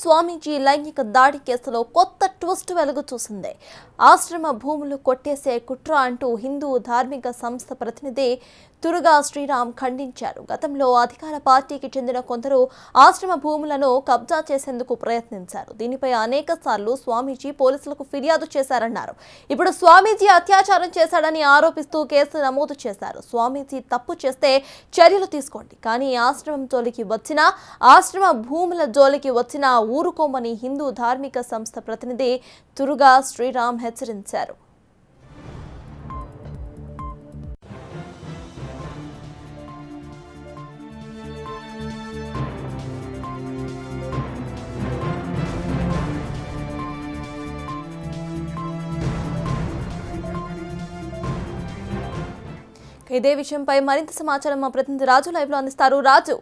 స్వామీజీ లైంగిక దాడి కేసులో కొత్త ట్విస్ట్ వెలుగు చూసింది ఆశ్రమ భూములు కొట్టేసే కుట్ర అంటూ హిందూ ధార్మిక సంస్థ ప్రతినిధి తురుగా శ్రీరామ్ ఖండించారు గతంలో అధికార పార్టీకి చెందిన కొందరు ఆశ్రమ భూములను కబ్జా చేసేందుకు ప్రయత్నించారు దీనిపై అనేక సార్లు స్వామీజీ పోలీసులకు ఫిర్యాదు చేశారన్నారు ఇప్పుడు స్వామీజీ అత్యాచారం చేశాడని ఆరోపిస్తూ కేసు నమోదు చేశారు స్వామీజీ తప్పు చేస్తే చర్యలు తీసుకోండి కానీ ఆశ్రమం జోలికి వచ్చినా ఆశ్రమ భూముల జోలికి వచ్చినా ఊరుకోమని హిందూ ధార్మిక సంస్థ ప్రతినిధి తురుగా శ్రీరామ్ హెచ్చరించారు ఇదే విషయంపై మరింత సమాచారం మా ప్రతినిధి రాజు లైవ్ లో అందిస్తారు రాజు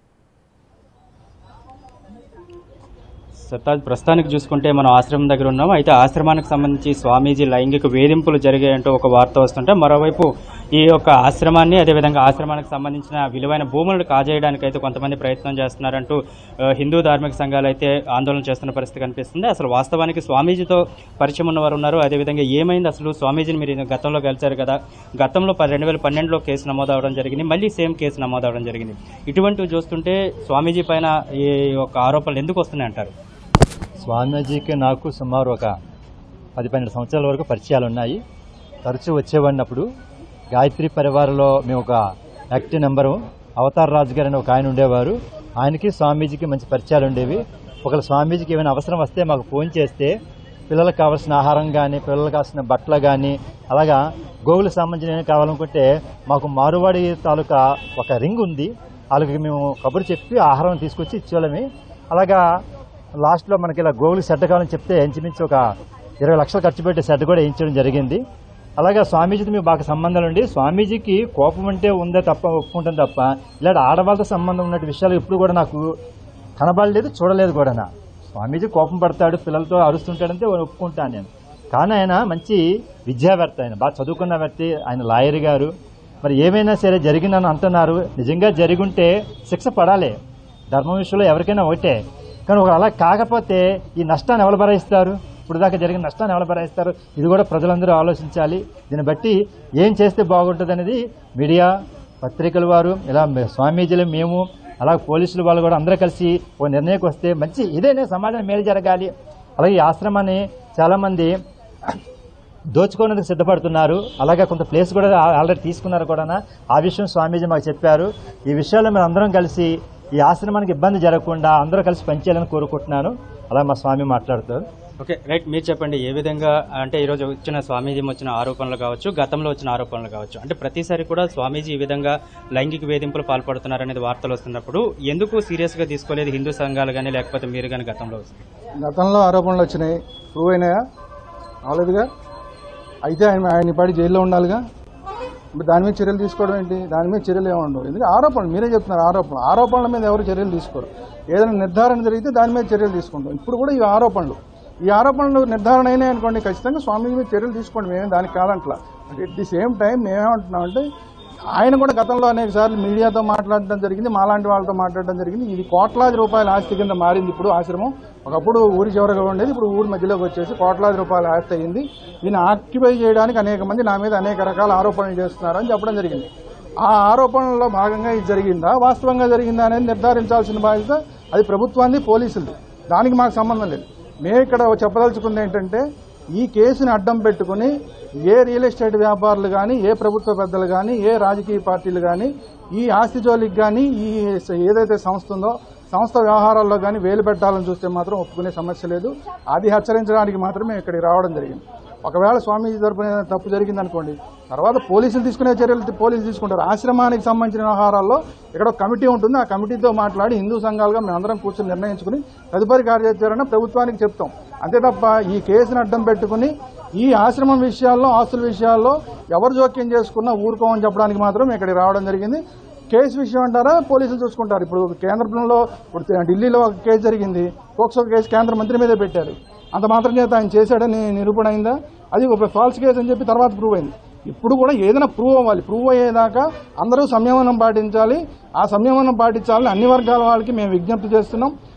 సత్తాజ్ ప్రస్తుతానికి చూసుకుంటే మనం ఆశ్రమం దగ్గర ఉన్నాం అయితే ఆశ్రమానికి సంబంధించి స్వామీజీ లైంగిక వేధింపులు జరిగాయంటూ ఒక వార్త వస్తుంటే మరోవైపు ఈ యొక్క ఆశ్రమాన్ని అదేవిధంగా ఆశ్రమానికి సంబంధించిన విలువైన భూములను కాజేయడానికి అయితే కొంతమంది ప్రయత్నం చేస్తున్నారంటూ ఆ, హిందూ ధార్మిక సంఘాలు అయితే ఆందోళన చేస్తున్న పరిస్థితి కనిపిస్తుంది అసలు వాస్తవానికి స్వామీజీతో పరిచయం ఉన్నవారు ఉన్నారు అదేవిధంగా ఏమైంది అసలు స్వామీజీని మీరు గతంలో కలిశారు కదా గతంలో రెండు వేల పన్నెండులో కేసు నమోదు అవడం జరిగింది మళ్ళీ సేమ్ కేసు నమోదు అవడం జరిగింది ఇటువంటివి చూస్తుంటే స్వామీజీ పైన ఈ యొక్క ఆరోపణలు ఎందుకు వస్తున్నాయి అంటారు స్వామీజీకి నాకు సుమారు ఒక పది పన్నెండు సంవత్సరాల వరకు పరిచయాలు ఉన్నాయి తరచూ వచ్చేవాడినప్పుడు గాయత్రి పరివారంలో మేము ఒక యాక్టివ్ నెంబరు అవతార్ రాజు గారు అని ఒక ఆయన ఉండేవారు ఆయనకి స్వామీజీకి మంచి పరిచయాలు ఉండేవి ఒకవేళ స్వామీజీకి ఏమైనా అవసరం వస్తే మాకు ఫోన్ చేస్తే పిల్లలకు కావాల్సిన ఆహారం కానీ పిల్లలకు కావాల్సిన బట్టలు కానీ అలాగా గోవులకు సంబంధించిన ఏమైనా కావాలనుకుంటే మాకు మారువాడి తాలూకా ఒక రింగ్ ఉంది వాళ్ళకి మేము కబురు చెప్పి ఆహారం తీసుకొచ్చి ఇచ్చేవాళ్ళమి అలాగా లాస్ట్లో మనకి ఇలా గోవులు సెట్ కావాలని చెప్తే ఇంచుమించు ఒక ఇరవై లక్షలు ఖర్చు పెట్టి సెట్ కూడా వేయించడం జరిగింది అలాగే స్వామీజీతో మీకు బాగా సంబంధాలు ఉండి స్వామీజీకి కోపం అంటే ఉందే తప్ప ఒప్పుకుంటాం తప్ప ఇలాంటి ఆడవాళ్ళతో సంబంధం ఉన్న విషయాలు ఇప్పుడు కూడా నాకు కనబడలేదు చూడలేదు కూడా నా స్వామీజీ కోపం పడతాడు పిల్లలతో అరుస్తుంటాడంటే ఒప్పుకుంటాను నేను కానీ ఆయన మంచి విద్యావేత్త ఆయన బాగా చదువుకున్న వ్యక్తి ఆయన లాయర్ గారు మరి ఏమైనా సరే జరిగిందని అంటున్నారు నిజంగా జరిగుంటే శిక్ష పడాలి ధర్మం విషయంలో ఎవరికైనా ఒకటే కానీ ఒక అలా కాకపోతే ఈ నష్టాన్ని ఎవరు భరాయిస్తారు ఇప్పుడు దాకా జరిగిన నష్టాన్ని ఎవరు భరాయిస్తారు ఇది కూడా ప్రజలందరూ ఆలోచించాలి దీన్ని బట్టి ఏం చేస్తే బాగుంటుంది అనేది మీడియా పత్రికల వారు ఇలా మే- స్వామీజీలు మేము అలా పోలీసులు వాళ్ళు కూడా అందరూ కలిసి ఓ నిర్ణయకు వస్తే మంచి ఇదేనే సమాజం మేలు జరగాలి అలాగే ఈ ఆశ్రమాన్ని చాలామంది దోచుకోవడానికి సిద్ధపడుతున్నారు అలాగే కొంత ప్లేస్ కూడా ఆ- ఆల్రెడీ తీసుకున్నారు కూడా ఆ విషయం స్వామీజీ మాకు చెప్పారు ఈ విషయాల్లో మేము అందరం కలిసి ఈ ఆశ్రమానికి ఇబ్బంది జరగకుండా అందరూ కలిసి పనిచేయాలని కోరుకుంటున్నాను అలా మా స్వామి మాట్లాడుతారు ఓకే రైట్ మీరు చెప్పండి ఏ విధంగా అంటే ఈరోజు వచ్చిన స్వామీజీ వచ్చిన ఆరోపణలు కావచ్చు గతంలో వచ్చిన ఆరోపణలు కావచ్చు అంటే ప్రతిసారి కూడా స్వామీజీ ఈ విధంగా లైంగిక వేధింపులు పాల్పడుతున్నారనేది వార్తలు వస్తున్నప్పుడు ఎందుకు సీరియస్ గా తీసుకోలేదు హిందూ సంఘాలు కానీ లేకపోతే మీరు కానీ గతంలో గతంలో ఆరోపణలు వచ్చినాయి ప్రూవ్ అయినాయా అవలేదుగా అయితే ఆయన ఆయన పాటి జైల్లో ఉండాలిగా మరి దాని మీద చర్యలు తీసుకోవడం ఏంటి దాని మీద చర్యలు ఏమి ఉండవు ఎందుకంటే ఆరోపణలు మీరే చెప్తున్నారు ఆరోపణలు ఆరోపణల మీద ఎవరు చర్యలు తీసుకోరు ఏదైనా నిర్ధారణ జరిగితే దాని మీద చర్యలు తీసుకుంటాం ఇప్పుడు కూడా ఈ ఆరోపణలు ఈ ఆరోపణలు నిర్ధారణ అయినాయి అనుకోండి ఖచ్చితంగా స్వామీజీ మీద చర్యలు తీసుకోండి మేము దానికి కాదంట్లా అట్ ది సేమ్ టైం మేమేమంటున్నామంటే ఆయన కూడా గతంలో అనేక సార్లు మీడియాతో మాట్లాడడం జరిగింది మాలాంటి వాళ్ళతో మాట్లాడడం జరిగింది ఇది కోట్లాది రూపాయల ఆస్తి కింద మారింది ఇప్పుడు ఆశ్రమం ఒకప్పుడు ఊరి చివరగా ఉండేది ఇప్పుడు ఊరి మధ్యలోకి వచ్చేసి కోట్లాది రూపాయల ఆస్తి అయింది దీన్ని ఆక్యుపై చేయడానికి అనేక మంది నా మీద అనేక రకాల ఆరోపణలు చేస్తున్నారు అని చెప్పడం జరిగింది ఆ ఆరోపణల్లో భాగంగా ఇది జరిగిందా వాస్తవంగా జరిగిందా అనేది నిర్ధారించాల్సిన బాధ్యత అది ప్రభుత్వాన్ని పోలీసులది దానికి మాకు సంబంధం లేదు మేము ఇక్కడ చెప్పదలుచుకుంది ఏంటంటే ఈ కేసుని అడ్డం పెట్టుకుని ఏ రియల్ ఎస్టేట్ వ్యాపారులు కానీ ఏ ప్రభుత్వ పెద్దలు కానీ ఏ రాజకీయ పార్టీలు కానీ ఈ ఆస్తి జోలికి కానీ ఈ ఏదైతే సంస్థ ఉందో సంస్థ వ్యవహారాల్లో కానీ వేలు పెట్టాలని చూస్తే మాత్రం ఒప్పుకునే సమస్య లేదు అది హెచ్చరించడానికి మాత్రమే ఇక్కడికి రావడం జరిగింది ఒకవేళ స్వామీజీ తరపున ఏదైనా తప్పు జరిగింది అనుకోండి తర్వాత పోలీసులు తీసుకునే చర్యలు పోలీసులు తీసుకుంటారు ఆశ్రమానికి సంబంధించిన వ్యవహారాల్లో ఇక్కడ ఒక కమిటీ ఉంటుంది ఆ కమిటీతో మాట్లాడి హిందూ సంఘాలుగా మేమందరం కూర్చొని నిర్ణయించుకుని తదుపరి కార్యాచరణ ప్రభుత్వానికి చెప్తాం అంతే తప్ప ఈ కేసును అడ్డం పెట్టుకుని ఈ ఆశ్రమం విషయాల్లో ఆస్తుల విషయాల్లో ఎవరు జోక్యం చేసుకున్నా ఊరుకోమని చెప్పడానికి మాత్రం ఇక్కడికి రావడం జరిగింది కేసు విషయం అంటారా పోలీసులు చూసుకుంటారు ఇప్పుడు కేంద్రంలో ఇప్పుడు ఢిల్లీలో ఒక కేసు జరిగింది పోక్సో కేసు కేంద్ర మంత్రి మీదే పెట్టారు అంత మాత్రం చేత ఆయన చేశాడని నిరూపణ అయిందా అది ఒక ఫాల్స్ కేసు అని చెప్పి తర్వాత ప్రూవ్ అయింది ఇప్పుడు కూడా ఏదైనా ప్రూవ్ అవ్వాలి ప్రూవ్ అయ్యేదాకా అందరూ సంయమనం పాటించాలి ఆ సంయమనం పాటించాలని అన్ని వర్గాల వాళ్ళకి మేము విజ్ఞప్తి చేస్తున్నాం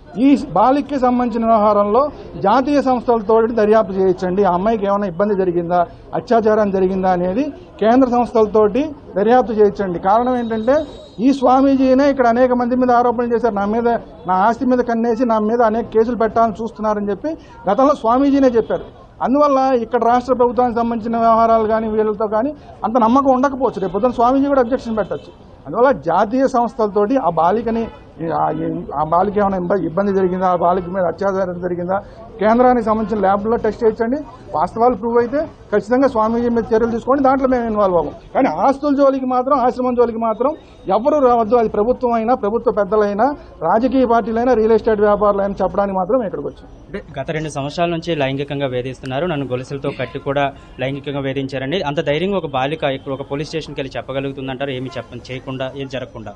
ఈ బాలికకి సంబంధించిన వ్యవహారంలో జాతీయ సంస్థలతో దర్యాప్తు చేయించండి ఆ అమ్మాయికి ఏమైనా ఇబ్బంది జరిగిందా అత్యాచారం జరిగిందా అనేది కేంద్ర సంస్థలతోటి దర్యాప్తు చేయించండి కారణం ఏంటంటే ఈ స్వామీజీనే ఇక్కడ అనేక మంది మీద ఆరోపణలు చేశారు నా మీద నా ఆస్తి మీద కన్నేసి నా మీద అనేక కేసులు పెట్టాలని చూస్తున్నారని చెప్పి గతంలో స్వామీజీనే చెప్పారు అందువల్ల ఇక్కడ రాష్ట్ర ప్రభుత్వానికి సంబంధించిన వ్యవహారాలు కానీ వీళ్ళతో కానీ అంత నమ్మకం ఉండకపోవచ్చు రేపు పొద్దున స్వామీజీ కూడా అబ్జెక్షన్ పెట్టచ్చు అందువల్ల జాతీయ సంస్థలతోటి ఆ బాలికని ఆ- ఆ బాలిక ఏమైనా ఇబ్బ- ఇబ్బంది జరిగిందా ఆ బాలిక మీద అత్యాచారం జరిగిందా కేంద్రానికి సంబంధించిన ల్యాబ్లో టెస్ట్ చేయించండి వాస్తవాలు ప్రూవ్ అయితే ఖచ్చితంగా స్వామీజీ మీద చర్యలు తీసుకోండి దాంట్లో మేము ఇన్వాల్వ్ అవ్వం కానీ ఆస్తుల జోలికి మాత్రం ఆశ్రమం జోలికి మాత్రం ఎవరు రావద్దు అది ప్రభుత్వం అయినా ప్రభుత్వ పెద్దలైనా రాజకీయ పార్టీలైనా రియల్ ఎస్టేట్ వ్యాపారులైనా చెప్పడానికి మాత్రం మేము ఇక్కడికి వచ్చాం అంటే గత రెండు సంవత్సరాల నుంచి లైంగికంగా వేధిస్తున్నారు నన్ను గొలుసులతో కట్టి కూడా లైంగికంగా వేధించారండి అంత ధైర్యంగా ఒక బాలిక ఇక్కడ ఒక పోలీస్ స్టేషన్కి వెళ్ళి చెప్పగలుగుతుందంటారు ఏమి చెప్ప చేయకుండా ఏం జరగకుండా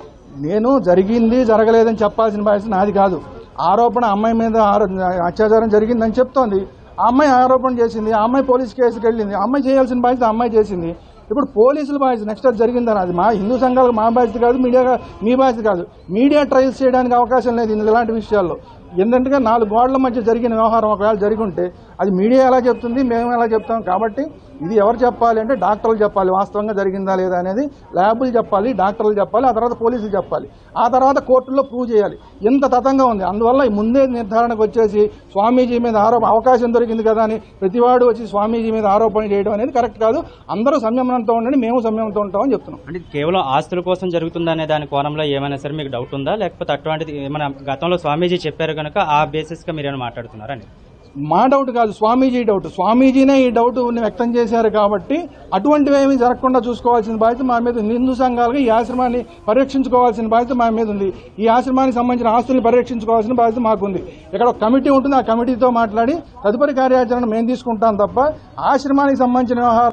నేను జరిగింది జరగలేదని చెప్పాల్సిన బాధ్యత నాది కాదు ఆరోపణ అమ్మాయి మీద ఆరో- అత్యాచారం జరిగిందని చెప్తోంది ఆ అమ్మాయి ఆరోపణ చేసింది ఆ అమ్మాయి పోలీస్ కేసుకి వెళ్ళింది ఆ అమ్మాయి చేయాల్సిన బాధ్యత ఆ అమ్మాయి చేసింది ఇప్పుడు పోలీసుల బాధ్యత నెక్స్ట్ అది జరిగిందని అది మా హిందూ సంఘాలకు మా బాధ్యత కాదు మీడియా మీ బాధ్యత కాదు మీడియా ట్రయల్స్ చేయడానికి అవకాశం లేదు ఇందులో ఇలాంటి విషయాల్లో ఎందుకంటే నాలుగు గోడల మధ్య జరిగిన వ్యవహారం ఒకవేళ జరిగి ఉంటే అది మీడియా ఎలా చెప్తుంది మేము ఎలా చెప్తాం కాబట్టి ఇది ఎవరు చెప్పాలి అంటే డాక్టర్లు చెప్పాలి వాస్తవంగా జరిగిందా లేదా అనేది ల్యాబులు చెప్పాలి డాక్టర్లు చెప్పాలి ఆ తర్వాత పోలీసులు చెప్పాలి ఆ తర్వాత కోర్టుల్లో ప్రూవ్ చేయాలి ఇంత తతంగా ఉంది అందువల్ల ఈ ముందే నిర్ధారణకు వచ్చేసి స్వామీజీ మీద ఆరోపణ అవకాశం దొరికింది కదా అని ప్రతివాడు వచ్చి స్వామీజీ మీద ఆరోపణ చేయడం అనేది కరెక్ట్ కాదు అందరూ సంయమనంతో ఉండండి మేము సంయమనంతో ఉంటామని చెప్తున్నాం అంటే కేవలం ఆస్తుల కోసం జరుగుతుందనే దాని కోణంలో ఏమైనా సరే మీకు డౌట్ ఉందా లేకపోతే అటువంటిది ఏమైనా గతంలో స్వామీజీ చెప్పారు కనుక ఆ బేసిస్గా మీరు ఏమైనా మాట్లాడుతున్నారా అని మా డౌట్ కాదు స్వామీజీ డౌట్ స్వామీజీనే ఈ డౌట్ వ్యక్తం చేశారు కాబట్టి అటువంటివి ఏమీ జరగకుండా చూసుకోవాల్సిన బాధ్యత మా మీద ఉంది హిందూ సంఘాలుగా ఈ ఆశ్రమాన్ని పరిరక్షించుకోవాల్సిన బాధ్యత మా మీద ఉంది ఈ ఆశ్రమానికి సంబంధించిన ఆస్తుల్ని పరిరక్షించుకోవాల్సిన బాధ్యత మాకుంది ఇక్కడ ఒక కమిటీ ఉంటుంది ఆ కమిటీతో మాట్లాడి తదుపరి కార్యాచరణ మేము తీసుకుంటాం తప్ప ఆశ్రమానికి సంబంధించిన వ్యవహారం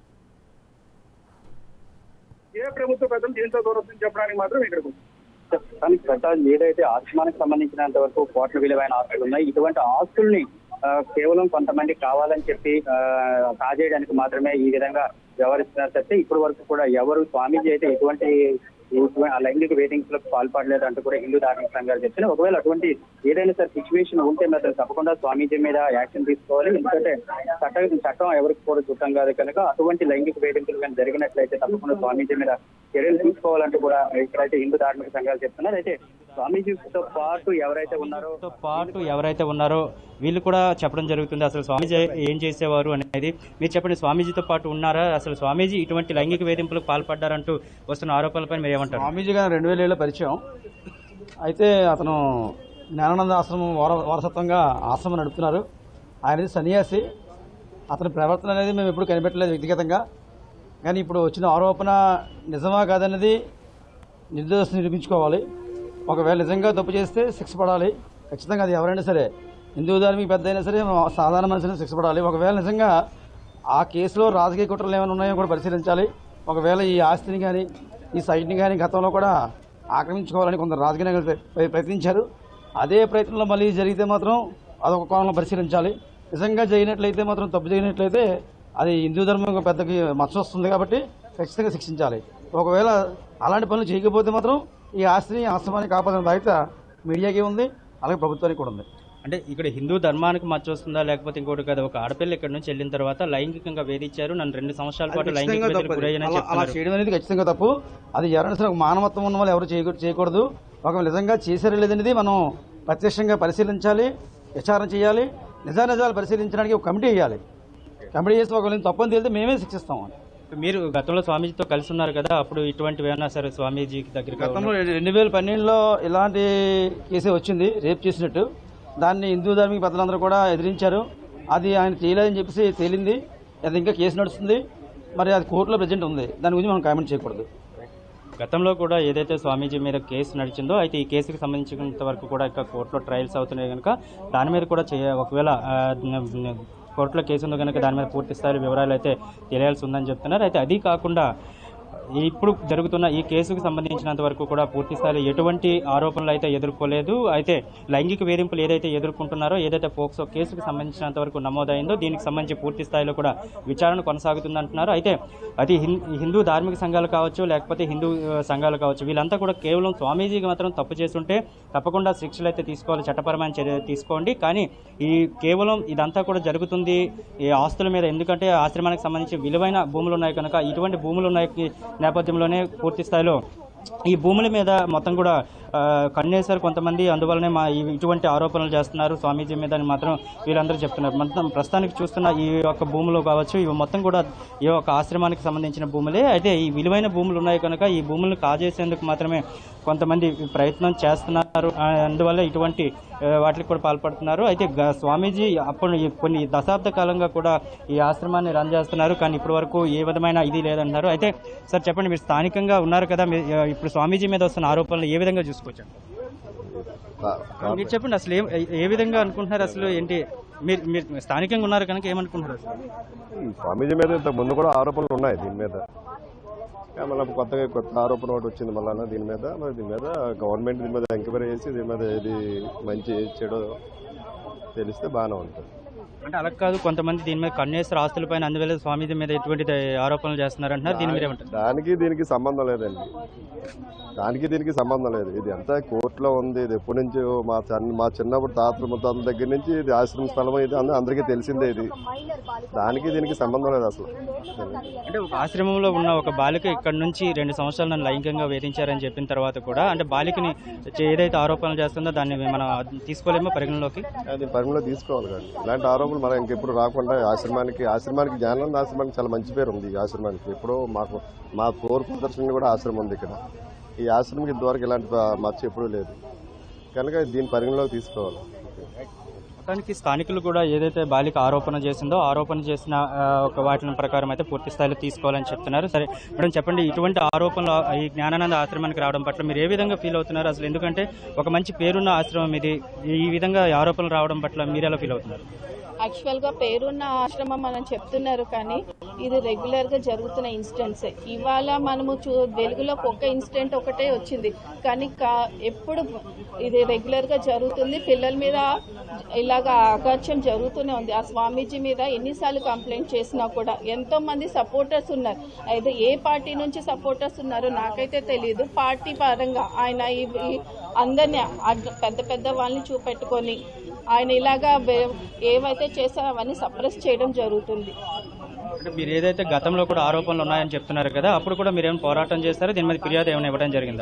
ఏ ప్రభుత్వ పెద్దలు దీంతో దూరం చెప్పడానికి మాత్రం ఇక్కడికి కానీ ప్రసాద్ ఏదైతే ఆశ్రమానికి సంబంధించినంత వరకు కోట్ల విలువైన ఆస్తులు ఉన్నాయి ఇటువంటి ఆస్తుల్ని ఆ, కేవలం కొంతమంది కావాలని చెప్పి ఆ, కాజేయడానికి మాత్రమే ఈ విధంగా వ్యవహరిస్తున్నారు తప్పితే ఇప్పటి వరకు కూడా ఎవరు స్వామీజీ అయితే ఎటువంటి ఎటువంటి ఆ లైంగిక వేధింపులకు పాల్పడలేదు అంటూ కూడా హిందూ ధార్మిక సంఘాలు చెప్తున్నాయి ఒకవేళ అటువంటి ఏదైనా సరే సిచ్యువేషన్ ఉంటే మాత్రం తప్పకుండా స్వామీజీ మీద యాక్షన్ తీసుకోవాలి ఎందుకంటే చట్టం చట్టం ఎవరికి కూడా చుట్టం కాదు కనుక అటువంటి లైంగిక వేధింపులు కానీ జరిగినట్లయితే తప్పకుండా స్వామీజీ మీద చర్యలు తీసుకోవాలంటూ కూడా ఇక్కడైతే హిందూ ధార్మిక సంఘాలు చెప్తున్నారు అయితే స్వామీజీతో పాటు ఎవరైతే ఉన్నారో తో పాటు ఎవరైతే ఉన్నారో వీళ్ళు కూడా చెప్పడం జరుగుతుంది అసలు స్వామీజీ ఏం చేసేవారు అనేది మీరు చెప్పండి స్వామీజీతో పాటు ఉన్నారా అసలు స్వామీజీ ఇటువంటి లైంగిక వేధింపులకు పాల్పడ్డారంటూ వస్తున్న ఆరోపణలపై మీరు ఏమంటారు స్వామీజీ గారు రెండు వేల ఏళ్ళ పరిచయం అయితే అతను జ్ఞానానంద ఆశ్రమం వార వారసత్వంగా ఆశ్రమం నడుపుతున్నారు ఆయన సన్యాసి అతని ప్రవర్తన అనేది మేము ఎప్పుడు కనిపెట్టలేదు వ్యక్తిగతంగా కానీ ఇప్పుడు వచ్చిన ఆరోపణ నిజమా కాదన్నది నిర్దోషం నిరూపించుకోవాలి ఒకవేళ నిజంగా తప్పు చేస్తే శిక్ష పడాలి ఖచ్చితంగా అది ఎవరైనా సరే హిందూ ధార్మిక పెద్ద అయినా సరే సాధారణ మనిషిని శిక్ష పడాలి ఒకవేళ నిజంగా ఆ కేసులో రాజకీయ కుట్రలు ఏమైనా ఉన్నాయో కూడా పరిశీలించాలి ఒకవేళ ఈ ఆస్తిని కానీ ఈ సైట్ని కానీ గతంలో కూడా ఆక్రమించుకోవాలని కొందరు రాజకీయ నాయకులు ప్ర- ప్రయత్నించారు అదే ప్రయత్నంలో మళ్ళీ జరిగితే మాత్రం అదొక కోణంలో పరిశీలించాలి నిజంగా జరిగినట్లయితే మాత్రం తప్పు జరిగినట్లయితే అది హిందూ ధర్మం పెద్దకి మచ్చ వస్తుంది కాబట్టి ఖచ్చితంగా శిక్షించాలి ఒకవేళ అలాంటి పనులు చేయకపోతే మాత్రం ఈ ఆస్తిని ఆశ్రమాన్ని కాపాడిన బాధ్యత మీడియాకి ఉంది అలాగే ప్రభుత్వానికి కూడా ఉంది అంటే ఇక్కడ హిందూ ధర్మానికి మచ్చ వస్తుందా లేకపోతే ఇంకోటి కదా ఒక ఆడపిల్ల ఇక్కడ నుంచి వెళ్ళిన తర్వాత లైంగికంగా వేధించారు నన్ను రెండు సంవత్సరాల పాటు లైంగిక ఖచ్చితంగా వేధింపులకు తప్పు అది. గురయ్యానని అలా- అలా చెప్తున్నారు చేయడం అనేది ఖచ్చితంగా తప్పు అది ఎవరైనా సరే ఒక మానవత్వం ఉన్న వాళ్ళు ఎవరు చేయకూడదు చేయకూడదు ఒకవేళ నిజంగా చేశారో లేదనేది మనం ప్రత్యక్షంగా పరిశీలించాలి విచారణ చేయాలి నిజా నిజాలు పరిశీలించడానికి ఒక కమిటీ వేయాలి కమిటీ చేసి ఒకవేళ తప్పని తేలితే మేమే శిక్షిస్తాం మీరు గతంలో స్వామీజీతో కలిసి ఉన్నారు కదా అప్పుడు ఇటువంటివి ఏమన్నా సరే స్వామీజీ దగ్గరికి గతంలో రెండు వేల పన్నెండులో ఇలాంటి కేసే వచ్చింది రేప్ చేసినట్టు దాన్ని హిందూ ధార్మిక పెద్దలందరూ కూడా ఎదిరించారు అది ఆయన చేయలేదని చెప్పేసి తేలింది అది ఇంకా కేసు నడుస్తుంది మరి అది కోర్టులో ప్రజెంట్ ఉంది దాని గురించి మనం కామెంట్ చేయకూడదు గతంలో కూడా ఏదైతే స్వామీజీ మీద కేసు నడిచిందో అయితే ఈ కేసుకి సంబంధించినంత వరకు కూడా ఇంకా కోర్టులో ట్రయల్స్ అవుతున్నాయి కనుక దాని మీద కూడా చేయ ఒకవేళ ఆ, న- న- కోర్టులో కేసు ఉందో కనుక దాని మీద పూర్తి స్థాయి వివరాలు అయితే తెలియాల్సి ఉందని చెప్తున్నారు అయితే అది కాకుండా ఇప్పుడు జరుగుతున్న ఈ కేసుకు సంబంధించినంత వరకు కూడా పూర్తి స్థాయిలో ఎటువంటి ఆరోపణలు అయితే ఎదుర్కోలేదు అయితే లైంగిక వేధింపులు ఏదైతే ఎదుర్కొంటున్నారో ఏదైతే పోక్సో కేసుకు సంబంధించినంత వరకు నమోదైందో దీనికి సంబంధించి పూర్తి స్థాయిలో కూడా విచారణ కొనసాగుతుంది అంటున్నారు అయితే అది హిం- హిందూ ధార్మిక సంఘాలు కావచ్చు లేకపోతే హిందూ ఆ, సంఘాలు కావచ్చు వీళ్ళంతా కూడా కేవలం స్వామీజీకి మాత్రం తప్పు చేస్తుంటే తప్పకుండా శిక్షలు అయితే తీసుకోవాలి చట్టపరమైన చర్య తీసుకోండి కానీ ఈ కేవలం ఇదంతా కూడా జరుగుతుంది ఈ ఆస్తుల మీద ఎందుకంటే ఆశ్రమానికి సంబంధించి విలువైన భూములు ఉన్నాయి కనుక ఇటువంటి భూములు ఉన్నాయి నేపథ్యంలోనే పూర్తి స్థాయిలో ఈ భూముల మీద మొత్తం కూడా ఆ, కన్నేశారు కొంతమంది అందువల్లనే మా ఈ- ఇటువంటి ఆరోపణలు చేస్తున్నారు స్వామీజీ మీద అని మాత్రం వీళ్ళందరూ చెప్తున్నారు మొత్తం ప్రస్తుతానికి చూస్తున్న ఈ యొక్క భూములు కావచ్చు ఇవి మొత్తం కూడా ఈ యొక్క ఆశ్రమానికి సంబంధించిన భూములే అయితే ఈ విలువైన భూములు ఉన్నాయి కనుక ఈ భూములను కాజేసేందుకు మాత్రమే కొంతమంది ప్రయత్నం చేస్తున్నారు ఆ, అందువల్ల ఇటువంటి ఆ, వాటికి కూడా పాల్పడుతున్నారు అయితే గ- స్వామీజీ అప్పుడు ఈ కొన్ని దశాబ్ద కాలంగా కూడా ఈ ఆశ్రమాన్ని రన్ చేస్తున్నారు కానీ ఇప్పటి వరకు ఏ విధమైన ఇది లేదంటున్నారు అయితే సార్ చెప్పండి మీరు స్థానికంగా ఉన్నారు కదా మీ- ఆ, ఇప్పుడు స్వామీజీ మీద వస్తున్న ఆరోపణలు ఏ విధంగా చూసుకోవచ్చు మీరు చెప్పండి అసలు ఏ ఏ విధంగా అనుకుంటున్నారు అసలు ఏంటి మీరు మీరు స్థానికంగా ఉన్నారు కనుక ఏమనుకుంటున్నారు అసలు ఈ స్వామీజీ మీద ఇంత ముందు కూడా ఆరోపణలు ఉన్నాయి దీని మీద కానీ మళ్ళీ కొత్తగా కొత్త ఆరోపణ ఒకటి వచ్చింది మళ్ళా దీని మీద మరి దీని మీద గవర్నమెంట్ దీని మీద ఎంక్వైరీ చేసి దీని మీద ఏది మంచి ఏది చెడో తెలిస్తే బాగానే ఉంటుంది అంటే అలా కాదు కొంతమంది దీని మీద కన్నేశ్వర ఆస్తులపైన అందువల్ల స్వామీజీ మీద ఎటువంటి ఆరోపణలు చేస్తున్నారు అంటున్నారు దీని మీద ఏమంటారు దానికి దీనికి సంబంధం లేదండి దానికి దీనికి సంబంధం లేదు ఇది అంతా కోర్టులో ఉంది ఇది ఎప్పటి నుంచి మా చిన్న మా చిన్నప్పుడు తాతల ముత్తాతల దగ్గర నుంచి ఇది ఆశ్రమ స్థలం ఇది అంద- అందరికీ తెలిసిందే ఇది దానికి దీనికి సంబంధం లేదు అసలు అంటే ఒక ఆశ్రమంలో ఉన్న ఒక బాలిక ఇక్కడ నుంచి రెండు సంవత్సరాలు నన్ను లైంగికంగా వేధించారని చెప్పిన తర్వాత కూడా అంటే బాలికని చే- ఏదైతే ఆరోపణలు చేస్తుందో దాన్ని మనం తీసుకోలేమో పరిగణలోకి అది పరిగణలో తీసుకోవాలి కానీ ఇలాంటి ఆరోపణలు మనం ఇంకెప్పుడు రాకుండా ఆశ్రమానికి ఆశ్రమానికి జ్ఞానానంద ఆశ్రమానికి చాలా మంచి పేరు ఉంది ఈ ఆశ్రమానికి ఎప్పుడో మాకు మా ఫోర్ ఫాదర్స్ నుండి కూడా ఆశ్రమం ఉంది ఇక్కడ ఈ ఆశ్రమంకి ఇంతవరకు ఇలాంటి ప- మచ్చ ఎప్పుడూ లేదు కనుక దీని పరిగణలోకి తీసుకోవాలి మొత్తానికి స్థానికులు కూడా ఏదైతే బాలిక ఆరోపణ చేసిందో ఆరోపణ చేసిన ఆ, ఒక వాటిని ప్రకారం అయితే పూర్తి స్థాయిలో తీసుకోవాలని చెప్తున్నారు సరే మేడం చెప్పండి ఇటువంటి ఆరోపణలు ఈ జ్ఞానానంద ఆశ్రమానికి రావడం పట్ల మీరు ఏ విధంగా ఫీల్ అవుతున్నారు అసలు ఎందుకంటే ఒక మంచి పేరున్న ఆశ్రమం ఇది ఈ విధంగా ఈ ఆరోపణలు రావడం పట్ల మీరు ఎలా ఫీల్ అవుతున్నారు యాక్చువల్ గా పేరున్న ఆశ్రమం మనం చెప్తున్నారు కానీ ఇది రెగ్యులర్ గా జరుగుతున్న ఇన్సిడెంట్స్ ఇవాళ మనము చూ వెలుగులోకి ఒక ఇన్సిడెంట్ ఒకటే వచ్చింది కానీ కా- ఎప్పుడు ఇది రెగ్యులర్ గా జరుగుతుంది పిల్లల మీద ఇలాగా అగాత్యం జరుగుతూనే ఉంది ఆ స్వామీజీ మీద ఎన్నిసార్లు కంప్లైంట్ చేసినా కూడా ఎంతో మంది సపోర్టర్స్ ఉన్నారు అయితే ఏ పార్టీ నుంచి సపోర్టర్స్ ఉన్నారో నాకైతే తెలియదు పార్టీ పరంగా ఆయన ఈ- ఈ అందరినీ అడ్- పెద్ద పెద్ద వాళ్ళని చూపెట్టుకొని ఆయన ఇలాగా వే- ఏవైతే చేశారో అవన్నీ సప్రెస్ చేయడం జరుగుతుంది అంటే మీరు ఏదైతే గతంలో కూడా ఆరోపణలు ఉన్నాయని చెప్తున్నారు కదా అప్పుడు కూడా మీరు ఏమైనా పోరాటం చేస్తారో దీని మీద ఫిర్యాదు ఏమైనా ఇవ్వడం జరిగిందా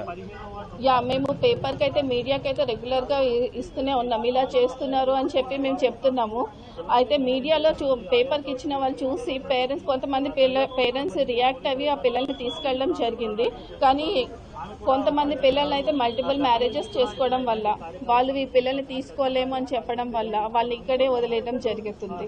యా మేము పేపర్కి అయితే మీడియాకి అయితే రెగ్యులర్గా ఇ- ఇస్తూనే ఉన్నాం ఇలా చేస్తున్నారు అని చెప్పి మేము చెప్తున్నాము అయితే మీడియాలో చూ పేపర్కి ఇచ్చిన వాళ్ళు చూసి పేరెంట్స్ కొంతమంది పిల్ల పేరెంట్స్ రియాక్ట్ అవి ఆ పిల్లల్ని తీసుకెళ్ళడం జరిగింది కానీ కొంతమంది పిల్లల్ని అయితే మల్టిపుల్ మ్యారేజెస్ చేసుకోవడం వల్ల వాళ్ళు ఈ పిల్లల్ని తీసుకోలేము అని చెప్పడం వల్ల వాళ్ళని ఇక్కడే వదిలేయడం జరుగుతుంది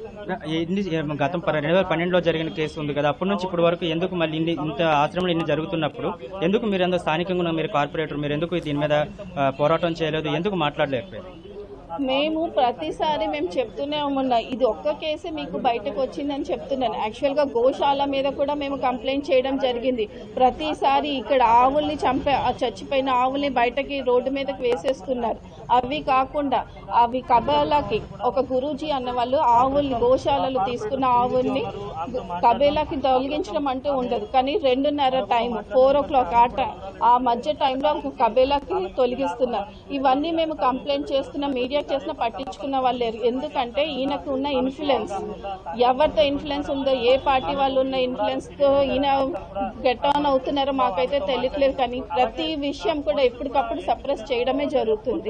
ఇన్ని గతం ప- రెండు వేల పన్నెండులో జరిగిన కేసు ఉంది కదా అప్పటి నుంచి ఇప్పటి వరకు ఎందుకు మళ్ళీ ఇన్ని ఇంత ఆశ్రమంలో ఇన్ని జరుగుతున్నప్పుడు ఎందుకు మీరు ఎంత స్థానికంగా ఉన్న మీరు కార్పొరేటర్ మీరు ఎందుకు దీని మీద ఆ, పోరాటం చేయలేదు ఎందుకు మాట్లాడలేకపోయారు మేము ప్రతిసారి మేము చెప్తూనే ఉన్నా ఇది ఒక్క కేసే మీకు బయటకు వచ్చిందని చెప్తున్నాను యాక్చువల్గా గోశాల మీద కూడా మేము కంప్లైంట్ చేయడం జరిగింది ప్రతిసారి ఇక్కడ ఆవుల్ని చంపే ఆ చచ్చిపోయిన ఆవుల్ని బయటకి రోడ్డు మీదకి వేసేస్తున్నారు అవి కాకుండా అవి కబేలాకి ఒక గురూజీ అన్న వాళ్ళు ఆవుల్ని గోశాలలు తీసుకున్న ఆవుల్ని కబేలాకి తొలగించడం అంటూ ఉండదు కానీ రెండున్నర టైం ఫోర్ ఓ క్లాక్ ఆ టై- ఆ మధ్య టైంలో కబేలాకి తొలగిస్తున్నారు ఇవన్నీ మేము కంప్లైంట్ చేస్తున్న మీడియా చేసిన పట్టించుకున్న వాళ్ళు లేరు ఎందుకంటే ఈయనకు ఉన్న ఇన్ఫ్లుయెన్స్ ఎవరితో ఇన్ఫ్లుయెన్స్ ఉందో ఏ పార్టీ వాళ్ళు ఉన్న ఇన్ఫ్లుయెన్స్ తో ఈయన గెట్ ఆన్ అవుతున్నారో మాకైతే తెలియట్లేదు కానీ ప్రతి విషయం కూడా ఎప్పటికప్పుడు సప్రెస్ చేయడమే జరుగుతుంది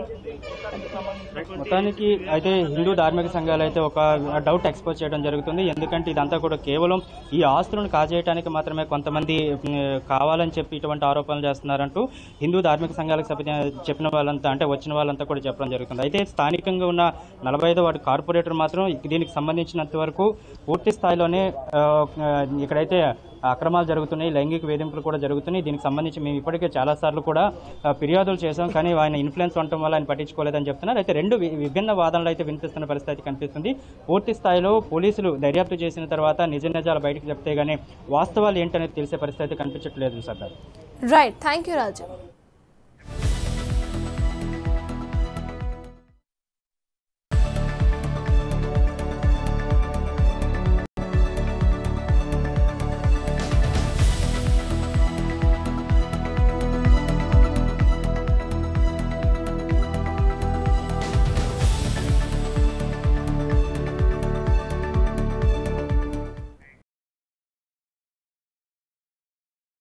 మొత్తానికి అయితే హిందూ ధార్మిక సంఘాలు అయితే ఒక డౌట్ ఎక్స్పోజ్ చేయడం జరుగుతుంది ఎందుకంటే ఇదంతా కూడా కేవలం ఈ ఆస్తులను కాజేయడానికి మాత్రమే కొంతమంది ఉమ్, కావాలని చెప్పి ఇటువంటి ఆరోపణలు చేస్తున్నారు చేస్తున్నారంటూ హిందూ ధార్మిక సంఘాలకు సభ చెప్పిన వాళ్ళంతా అంటే వచ్చిన వాళ్ళంతా కూడా చెప్పడం జరుగుతుంది అయితే స్థానికంగా ఉన్న నలభై ఐదో వార్డు కార్పొరేటర్ మాత్రం దీనికి సంబంధించినంత వరకు పూర్తి స్థాయిలోనే ఆ, ఆ, ఇక్కడైతే అక్రమాలు జరుగుతున్నాయి లైంగిక వేధింపులు కూడా జరుగుతున్నాయి దీనికి సంబంధించి మేము ఇప్పటికే చాలా సార్లు కూడా ఆ, ఫిర్యాదులు చేశాం కానీ ఆయన ఇన్ఫ్లుయెన్స్ ఉండటం వల్ల ఆయన పట్టించుకోలేదని చెప్తున్నారు అయితే రెండు వి- విభిన్న వాదనలు అయితే వినిపిస్తున్న పరిస్థితి కనిపిస్తుంది పూర్తి స్థాయిలో పోలీసులు దర్యాప్తు చేసిన తర్వాత నిజ నిజాలు బయటకు చెప్తే గానీ వాస్తవాలు ఏంటనేది తెలిసే పరిస్థితి కనిపించట్లేదు Sardar right thank you Raju